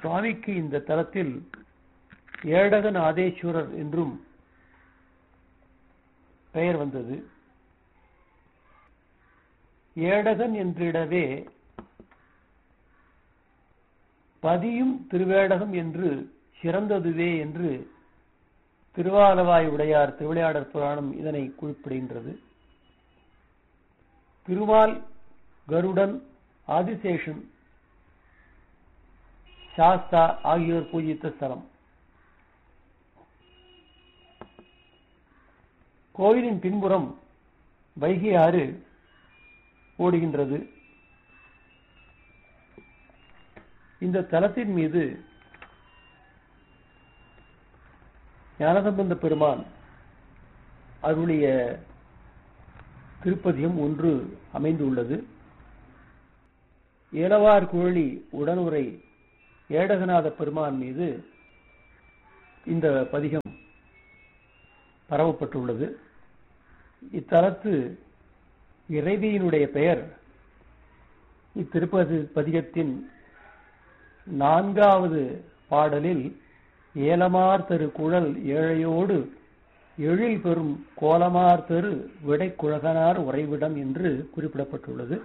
சுவாமிக்கு இந்த தலத்தில் ஏடகன் ஆதேஸ்வரர் என்றும் பெயர் வந்தது ஏடகன் என்றிடவே பதியும் திருவேடகம் என்று சிறந்ததுவே என்று திருவாலவாய் உடையார் திருவிளையாடற் புராணம் இதனை குறிப்பிடுகின்றது திருமால் கருடன் ஆதிசேஷன் சாஸ்தா ஆகியோர் பூஜித்த ஸ்தலம் கோயிலின் பின்புறம் வைகை ஆறு ஓடுகின்றது இந்த தலத்தின் மீது ஞானசம்பந்த பெருமான் அருளிய திருப்பதியம் ஒன்று அமைந்துள்ளது ஏலவார் குழலி உடனுரை ஏடகநாத பெருமான் மீது இந்த பதிகம் பரவப்பட்டுள்ளது இத்தலத்து இறைவியினுடைய பெயர் இத்திருப்பதி பதிகத்தின் நான்காவது பாடலில் ஏலமார் தரு குழல் ஏழையோடு எழில் பெறும் கோலமார் தெரு விடைக்குழகனார் உறைவிடம் என்று குறிப்பிடப்பட்டுள்ளது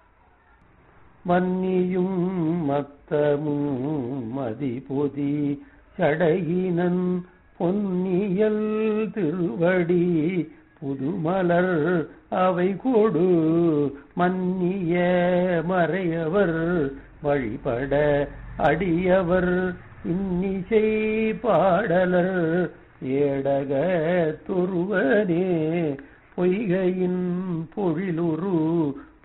மன்னியும் மத்தமும் மதிபொதி சடையினன் பொன்னியல் திருவடி புதுமலர் அவை கொடு மன்னிய மறையவர் வழிபட அடியவர் இன்னிசை பாடலர் ஏடக துருவனே பொய்கையின் பொழிலுரு